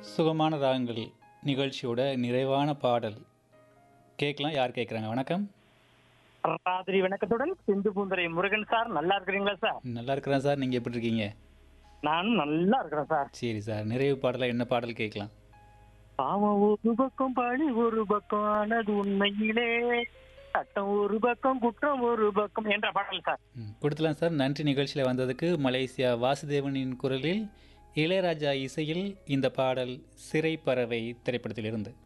சுகமான ராகங்கள் நிகழ்ச்சியோட நிறைவான பாடல் கேட்கலாம் யார் கேட்குறாங்க வணக்கம் ராத்திரி வணக்கத்துடன் சிந்து பூந்துரை முருகன் சார் நல்லா இருக்கிறீங்களா சார் நல்லா இருக்கிறேன் சார் நீங்கள் எப்படி இருக்கீங்க நானும் நல்லா இருக்கிறேன் சார் சரி சார் நிறைவு பாடலாக என்ன பாடல் கேட்கலாம் பாவம் ஒரு பக்கம் பழி ஒரு பக்கம் ஆனது உண்மையிலே சட்டம் ஒரு பக்கம் குற்றம் ஒரு பக்கம் என்ற பாடல் சார் ம், கொடுத்துலாம் சார் நன்றி நிகழ்ச்சியில் வந்ததுக்கு மலேசியா வாசுதேவனின் குரலில் இளையராஜா இசையில் இந்த பாடல் சிறை பறவை திரைப்படத்திலிருந்து